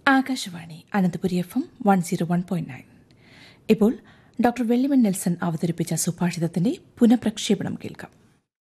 Akashvani Ananthapuri F M one zero one point nine ഇപ്പോൾ doctor Vellimon Nelson അവതരിപ്പിച്ച സുഭാഷിതത്തിന്റെ പുനഃപ്രക്ഷേപണം കേൾക്കാം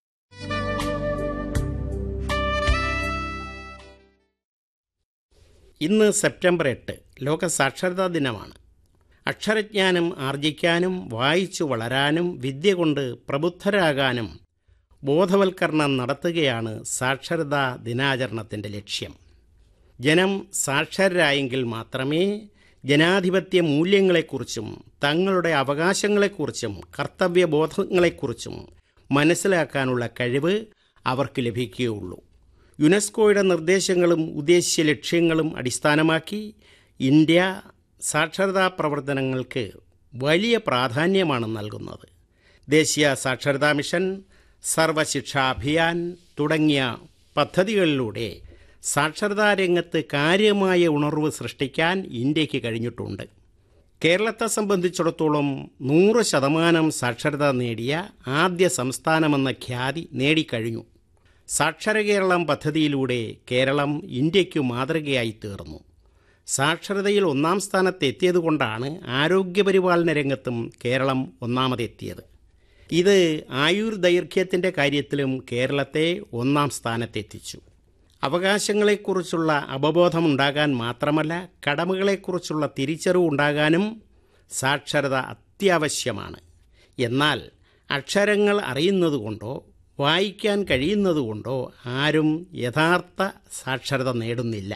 ഇന്ന് സെപ്റ്റംബർ എട്ട് ലോക സാക്ഷരതാ ദിനമാണ് അക്ഷരജ്ഞാനം ആർജിക്കാനും വായിച്ചു വളരാനും വിദ്യ കൊണ്ട് പ്രബുദ്ധരാകാനും ബോധവൽക്കരണം നടത്തുകയാണ് സാക്ഷരതാ ദിനാചരണത്തിൻ്റെ ലക്ഷ്യം ജനം സാക്ഷരരായെങ്കിൽ മാത്രമേ ജനാധിപത്യ മൂല്യങ്ങളെക്കുറിച്ചും തങ്ങളുടെ അവകാശങ്ങളെക്കുറിച്ചും കർത്തവ്യബോധങ്ങളെക്കുറിച്ചും മനസ്സിലാക്കാനുള്ള കഴിവ് അവർക്ക് ലഭിക്കുകയുള്ളൂ യുനെസ്കോയുടെ നിർദ്ദേശങ്ങളും ഉദ്ദേശ്യ ലക്ഷ്യങ്ങളും അടിസ്ഥാനമാക്കി ഇന്ത്യ സാക്ഷരതാ പ്രവർത്തനങ്ങൾക്ക് വലിയ പ്രാധാന്യമാണ് നൽകുന്നത് ദേശീയ സാക്ഷരതാ മിഷൻ സർവശിക്ഷാ അഭിയാൻ തുടങ്ങിയ പദ്ധതികളിലൂടെ സാക്ഷരതാ രംഗത്ത് കാര്യമായ ഉണർവ് സൃഷ്ടിക്കാൻ ഇന്ത്യക്ക് കഴിഞ്ഞിട്ടുണ്ട് കേരളത്തെ സംബന്ധിച്ചിടത്തോളം നൂറ് ശതമാനം സാക്ഷരത നേടിയ ആദ്യ സംസ്ഥാനമെന്ന ഖ്യാതി നേടിക്കഴിഞ്ഞു സാക്ഷര കേരളം പദ്ധതിയിലൂടെ കേരളം ഇന്ത്യയ്ക്കു മാതൃകയായി തീർന്നു സാക്ഷരതയിൽ ഒന്നാം സ്ഥാനത്ത് എത്തിയതുകൊണ്ടാണ് ആരോഗ്യപരിപാലന രംഗത്തും കേരളം ഒന്നാമതെത്തിയത് ഇത് ആയുർദൈർഘ്യത്തിൻ്റെ കാര്യത്തിലും കേരളത്തെ ഒന്നാം സ്ഥാനത്തെത്തിച്ചു അവകാശങ്ങളെക്കുറിച്ചുള്ള അവബോധമുണ്ടാകാൻ മാത്രമല്ല കടമകളെക്കുറിച്ചുള്ള തിരിച്ചറിവുണ്ടാകാനും സാക്ഷരത അത്യാവശ്യമാണ് എന്നാൽ അക്ഷരങ്ങൾ അറിയുന്നതുകൊണ്ടോ വായിക്കാൻ കഴിയുന്നതുകൊണ്ടോ ആരും യഥാർത്ഥ സാക്ഷരത നേടുന്നില്ല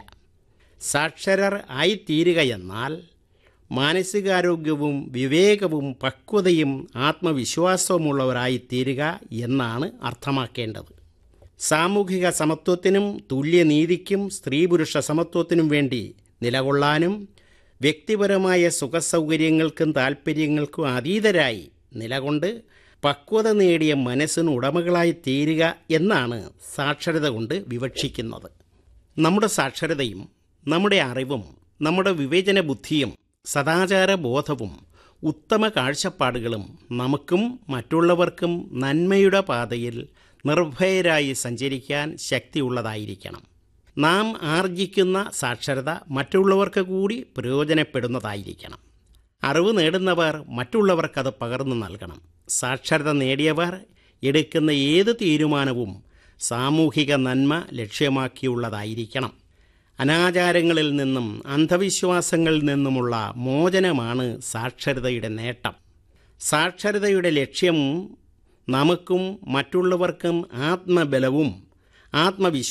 സാക്ഷരർ ആയിത്തീരുക എന്നാൽ മാനസികാരോഗ്യവും വിവേകവും പക്വതയും ആത്മവിശ്വാസവുമുള്ളവരായിത്തീരുക എന്നാണ് അർത്ഥമാക്കേണ്ടത് സാമൂഹിക സമത്വത്തിനും തുല്യനീതിക്കും സ്ത്രീ പുരുഷ സമത്വത്തിനും വേണ്ടി നിലകൊള്ളാനും വ്യക്തിപരമായ സുഖസൗകര്യങ്ങൾക്കും താൽപ്പര്യങ്ങൾക്കും അതീതരായി നിലകൊണ്ട് പക്വത നേടിയ മനസ്സിന് ഉടമകളായി തീരുക എന്നാണ് സാക്ഷരത കൊണ്ട് വിവക്ഷിക്കുന്നത് നമ്മുടെ സാക്ഷരതയും നമ്മുടെ അറിവും നമ്മുടെ വിവേചന ബുദ്ധിയും സദാചാര ബോധവും ഉത്തമ കാഴ്ചപ്പാടുകളും നമുക്കും മറ്റുള്ളവർക്കും നന്മയുടെ പാതയിൽ നിർഭയരായി സഞ്ചരിക്കാൻ ശക്തിയുള്ളതായിരിക്കണം നാം ആർജിക്കുന്ന സാക്ഷരത മറ്റുള്ളവർക്ക് കൂടി പ്രയോജനപ്പെടുന്നതായിരിക്കണം അറിവ് നേടുന്നവർ മറ്റുള്ളവർക്കത് പകർന്നു നൽകണം സാക്ഷരത നേടിയവർ എടുക്കുന്ന ഏത് തീരുമാനവും സാമൂഹിക നന്മ ലക്ഷ്യമാക്കിയുള്ളതായിരിക്കണം അനാചാരങ്ങളിൽ നിന്നും അന്ധവിശ്വാസങ്ങളിൽ നിന്നുമുള്ള മോചനമാണ് സാക്ഷരതയുടെ നേട്ടം സാക്ഷരതയുടെ ലക്ഷ്യം നമുക്കും മറ്റുള്ളവർക്കും ആത്മബലവും ആത്മവിശ്വാസവും